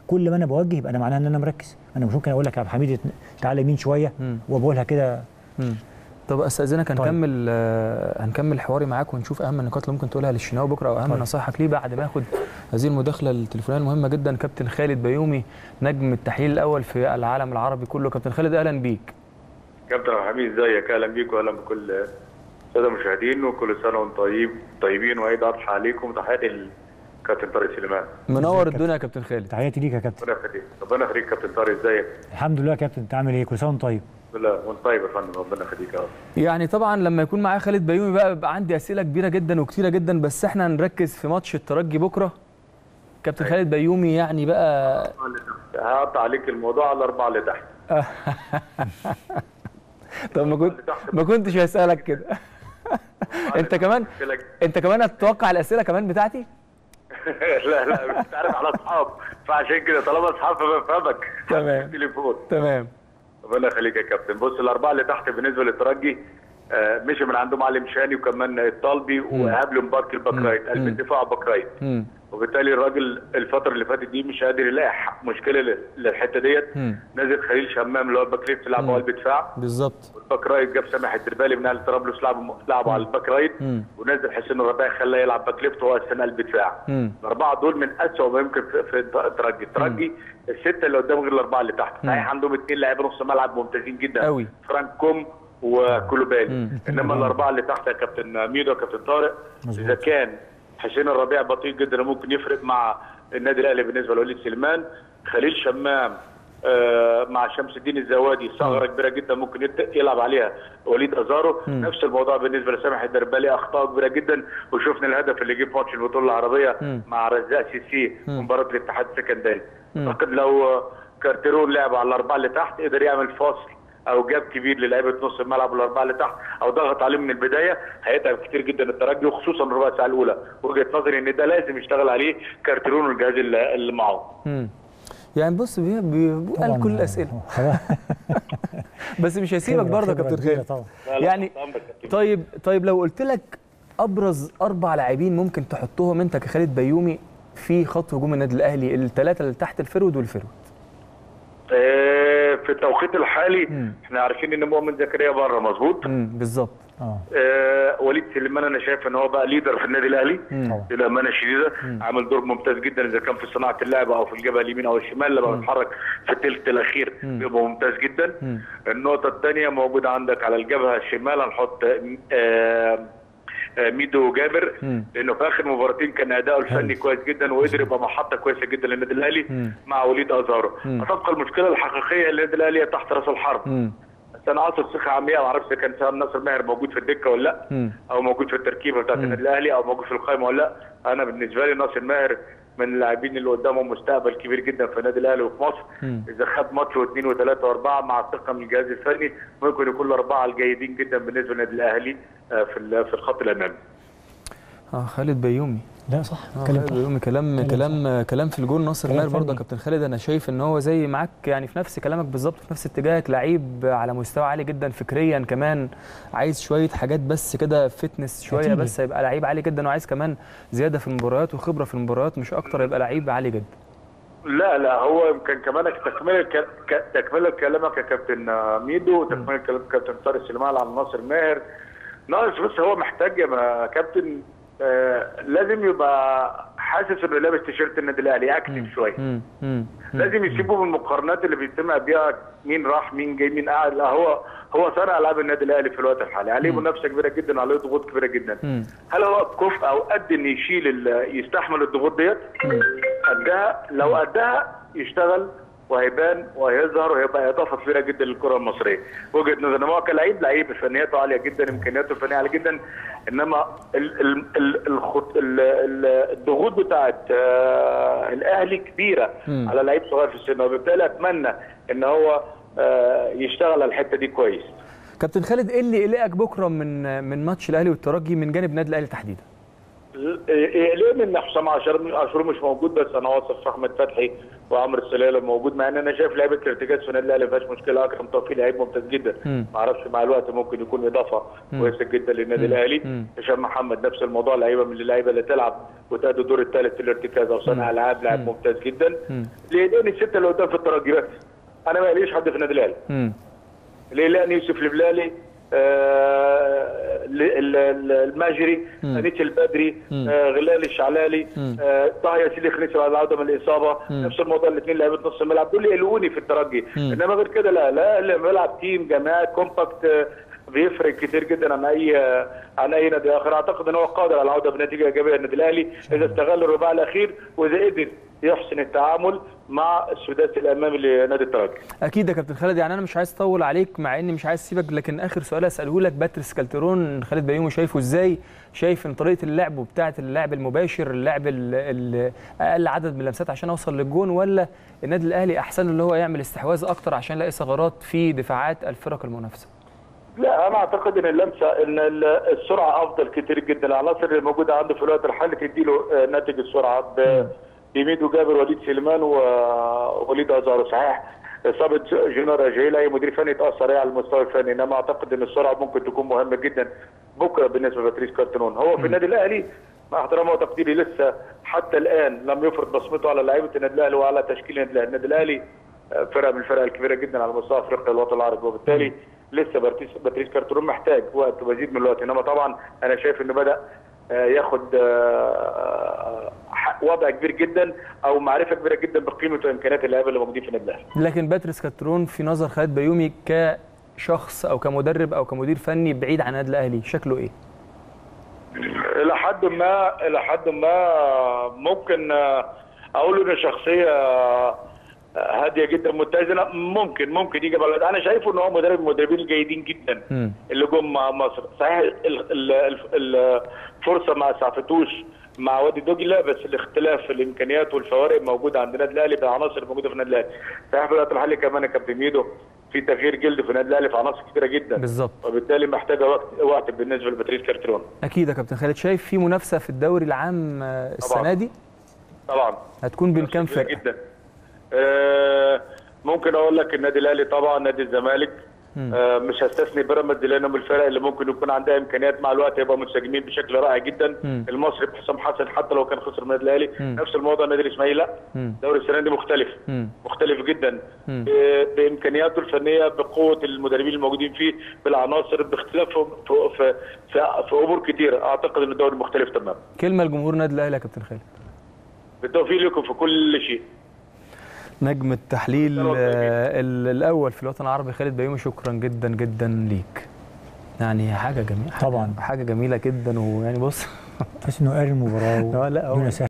كل ما انا بوجه يبقى انا معناها ان انا مركز انا مش ممكن اقول لك يا عبد الحميد تعالى يمين شويه مم. وبقولها كده مم. طب استاذنك طيب. هنكمل آه، هنكمل حواري معاك ونشوف اهم النقاط اللي ممكن تقولها للشناوي بكره او اهم طيب. نصايحك ليه بعد ما ياخد هذه المداخله التليفونيه المهمه جدا كابتن خالد بيومي نجم التحليل الاول في العالم العربي كله كابتن خالد اهلا بيك كابتن عبد الحميد ازيك اهلا بيك واهلا بكل الساده المشاهدين وكل سنه وانتم طيب طيبين وعيد اضحى عليكم تحياتي للكابتن طارق سليمان منور الدنيا يا كابتن خالد تحياتي ليك يا كابتن ربنا يخليك ربنا يخليك كابتن طارق ازيك الحمد لله يا كابتن انت عامل ايه كل سنه وانت طيب بسم الله وانت طيب يا فندم ربنا يخليك يا رب يعني طبعا لما يكون معايا خالد بيومي بقى بيبقى عندي اسئله كبيره جدا وكتيره جدا بس احنا هنركز في ماتش الترجي بكره كابتن خالد بيومي يعني بقى هقطع عليك الموضوع على الاربعه اللي تحت طب ما كنت ما كنتش هسالك كده انت كمان انت كمان هتتوقع الاسئله كمان بتاعتي لا لا مش عارف على اصحاب فعشان كده طالما اصحاب فبفهمك تمام. تليفون تمام ربنا يخليك يا كابتن بص الاربعه اللي تحت بالنسبه للترجي آه، مشي من عندهم علي مشاني وكمان الطالبي وايهاب لمبارك الباك رايت قلب الدفاع باك رايت مم. وبالتالي الراجل الفتره اللي فاتت دي مش قادر يلاقي ح- مشكله لل- للحته ديت مم. نازل خليل شمام اللي هو الباك ليفت لعبه قلب دفاع بالظبط والباك رايت جاب سامح الدربالي من اهل طرابلس لعبه لعبه على الباك رايت مم. ونزل حسين الرباعي خلاه يلعب باك ليفت وهو اساسا قلب دفاع مم. الاربعه دول من اسوء ما يمكن في, في الترجي الترجي السته اللي قدام غير الاربعه اللي تحت صحيح عندهم اثنين لاعيبه نص ملعب ممتازين جدا أوي. فرانك كوم وكولوبالي انما الاربعه اللي تحت يا كابتن ميدو وكابتن طارق مظبوط. اذا كان حسين الربيع بطيء جدا وممكن يفرق مع النادي الاهلي بالنسبه لوليد سليمان خليل شمام آه، مع شمس الدين الزوادي ثغره كبيره جدا ممكن يت- يلعب عليها وليد ازارو نفس الموضوع بالنسبه لسامح الدربالي اخطاء كبيره جدا وشفنا الهدف اللي جه في ماتش البطوله العربيه مع رزاق سيسي مباراه الاتحاد السكندري اعتقد لو كارتيرون لعب على الاربعه اللي تحت قدر يعمل فاصل او جاب كبير للعيبه نص الملعب والاربعه اللي تحت او ضغط عليهم من البدايه هيتعب كتير جدا الترجي وخصوصا الربع ساعه الاولى وجهه نظري ان ده لازم يشتغل عليه كارتيرون والجهاز اللي اللي معاه مم. يعني بص بي- بي- بيقال طبعاً، كل الاسئله خلاص. بس مش هيسيبك خبرة- برضه يا خبرة كابتن كبيرة خالد طبعا لا لا، يعني تحت أمرك يا كابتن. طيب طيب لو قلت لك ابرز اربع لاعبين ممكن تحطهم انت كخالد بيومي في خط هجوم النادي الاهلي الثلاثه اللي تحت الفرود والفرود آه، في التوقيت الحالي احنا عارفين ان مؤمن زكريا بره مظبوط امم بالظبط اه آه، وليد سليمان انا شايف ان هو بقى ليدر في النادي الاهلي طبعا للامانه الشديده عامل دور ممتاز جدا اذا كان في صناعه اللعب او في الجبهه اليمين او الشمال لما بيتحرك في الثلث الاخير بيبقى ممتاز جدا النقطه الثانيه موجوده عندك على الجبهه الشمال هنحط آه، آه، ميدو جابر لانه في اخر مباراتين كان اداؤه الفني كويس جدا وقدر يبقى محطه كويسه جدا للنادي الاهلي مع وليد ازارو فتبقى المشكله الحقيقيه للنادي الاهلي هي تحت راس الحرب امم بس انا عاصر ثقه عمياء ما اعرفش اذا كان سام ناصر ماهر موجود في الدكه ولا لا مم. او موجود في التركيبه بتاعت النادي الاهلي او موجود في القائمه ولا لا انا بالنسبه لي ناصر ماهر من اللاعبين اللي قدامهم مستقبل كبير جدا في النادي الاهلي وفي مصر اذا خد ماتش واثنين وثلاثه واربعه مع الثقه من الجهاز الفني ممكن يكون الاربعه الجيدين جدا بالنسبه للنادي الاهلي آه، في ال- في الخط الامامي اه خالد بيومي لا صح آه اتكلم خالد صح. بيومي كلام كلام كلام في الجول ناصر كلام ماهر برضه يا فني. كابتن خالد انا شايف ان هو زي معاك يعني في نفس كلامك بالظبط في نفس اتجاهك لعيب على مستوى عالي جدا فكريا كمان عايز شويه حاجات بس كده فتنس شويه هتيجي. بس يبقى لعيب عالي جدا وعايز كمان زياده في المباريات وخبره في المباريات مش اكتر يبقى لعيب عالي جدا لا لا هو يمكن كمان تكمله ك- ك- تكمله كلامك يا كابتن آه، ميدو وتكمله كلام كابتن طارق سليمان على ناصر ماهر ناقص بس هو محتاج يا كابتن آه لازم يبقى حاسس انه لابس تيشيرت النادي الاهلي اكتف شويه امم امم لازم يسيبوا من المقارنات اللي بيتم بيها مين راح مين جاي مين قاعد لا هو هو صانع العاب النادي الاهلي في الوقت الحالي عليه منافسه كبيره جدا وعليه ضغوط كبيره جدا مم. هل هو كفء او قد ان يشيل ال- يستحمل الضغوط ديت قدها لو قدها يشتغل وهيبان وهيظهر وهيبقى اضافه كبيره جدا للكره المصريه وجهه نظري إنما هو كلاعب لعيب فنياته عاليه جدا امكانياته الفنيه عاليه جدا انما ال ال ال الخط ال ال الضغوط بتاعت آه الاهلي كبيره مم. على لعيب صغير في السن وبالتالي اتمنى ان هو آه يشتغل على الحته دي كويس كابتن خالد ايه اللي قلقك بكره من من ماتش الاهلي والترجي من جانب النادي الاهلي تحديدا ليه ان حسام عاشور عاشور مش موجود بس انا واثق في احمد فتحي وعمرو السلالة موجود مع ان انا شايف لعيبه الارتكاز في النادي الاهلي ما فيهاش مشكله اكرم توفيق لعيب ممتاز جدا مم. ما اعرفش مع الوقت ممكن يكون اضافه كويسه جدا للنادي مم. الاهلي مم. هشام محمد نفس الموضوع لعيبه من اللعيبه اللي تلعب وتأدي الدور الثالث في الارتكاز او صانع العاب لاعب ممتاز جدا مم. ليه لان السته اللي قدام في الترجي بس انا ما ليش حد في النادي الاهلي مم. ليه لان يوسف البلالي آه ل- ال- ال- الماجري مم. انيس البدري مم. آه غلال الشعلالي مم. آه طه ياسين الخنيسي بعد العوده من الاصابه مم. نفس الموضوع الاثنين لعيبه نص الملعب دول يقلقوني في الترجي مم. انما غير كده لا لا اللي بيلعب تيم جماعي كومباكت آه، بيفرق كتير جدا عن اي آه، عن اي نادي اخر اعتقد ان هو قادر على العوده بنتيجه ايجابيه للنادي الاهلي اذا استغل الرباع الاخير واذا قدر يحسن التعامل مع السداسي الامامي لنادي الترجي اكيد يا كابتن خالد يعني انا مش عايز اطول عليك مع اني مش عايز اسيبك لكن اخر سؤال اساله لك باتريس كالترون خالد بيومي شايفه ازاي شايف ان طريقه اللعب وبتاعه اللعب المباشر اللعب ال- ال- اقل عدد من اللمسات عشان اوصل للجون ولا النادي الاهلي احسن اللي هو يعمل استحواذ اكتر عشان يلاقي ثغرات في دفاعات الفرق المنافسه لا انا اعتقد ان اللمسه ان ال- السرعه افضل كتير جدا العناصر اللي موجوده عنده في الوقت الحالي تديله آه، ناتج السرعه ب- بميدو جابر وليد سليمان ووليد ازارو صحيح اصابه جونار اجيل اي مدير فني يتاثر على المستوى الفني انما اعتقد ان السرعه ممكن تكون مهمه جدا بكره بالنسبه لباتريس كارتنون هو في النادي الاهلي مع احترامي وتقديري لسه حتى الان لم يفرض بصمته على لعيبه النادي الاهلي وعلى تشكيل النادي الأهلي. النادي الاهلي آه، فرقه من الفرق الكبيره جدا على مستوى افريقيا والوطن العربي وبالتالي لسه باتريس باتريس كارترون محتاج وقت مزيد من الوقت انما طبعا انا شايف انه بدا آه، ياخد آه، ح- وضع كبير جدا او معرفه كبيره جدا بقيمه وامكانيات اللعيبه اللي موجودين في النادي الاهلي لكن باتريس كالترون في نظر خالد بيومي كشخص او كمدرب او كمدير فني بعيد عن النادي الاهلي شكله ايه الى حد ما الى حد ما ممكن آه، اقول انه شخصيه آه، هاديه جدا متزنه ممكن ممكن يجي بلد انا شايفه ان هو مدرب من المدربين الجيدين جدا مم. اللي جم مع مصر صحيح ال- ال- ال- الفرصه ما سعفتوش مع وادي دجله بس الاختلاف في الامكانيات والفوارق موجوده عند النادي الاهلي بالعناصر الموجوده في النادي الاهلي صحيح في الوقت الحالي كمان يا كابتن ميدو في تغيير جلد في النادي الاهلي في عناصر كثيره جدا بالظبط وبالتالي محتاجه وقت وقت بالنسبه لباتريس كارترون اكيد يا كابتن خالد شايف في منافسه في الدوري العام آه، السنه طبعاً. دي طبعا هتكون بين كام كبيرة فرقه جدا آه، ممكن اقول لك النادي الاهلي طبعا نادي الزمالك مم. آه، مش هستثني بيراميدز لانه من الفرق اللي ممكن يكون عندها امكانيات مع الوقت يبقى منسجمين بشكل رائع جدا مم. المصري بحسام حسن حتى لو كان خسر من النادي الاهلي مم. نفس الموضوع النادي الاسماعيلي لا مم. دوري السنه دي مختلف مم. مختلف جدا مم. ب- بامكانياته الفنيه بقوه المدربين الموجودين فيه بالعناصر باختلافهم في في في, في امور كتيره اعتقد ان الدوري مختلف تماما كلمه لجمهور النادي الاهلي يا كابتن خالد بالتوفيق لكم في كل شيء نجم التحليل آه، ال- الاول في الوطن العربي خالد بيومي شكرا جدا جدا ليك يعني حاجه جميله حاجة- طبعاً. حاجه جميله جدا ويعني بص تحس انه قاري المباراه لا، لا، هو- ودون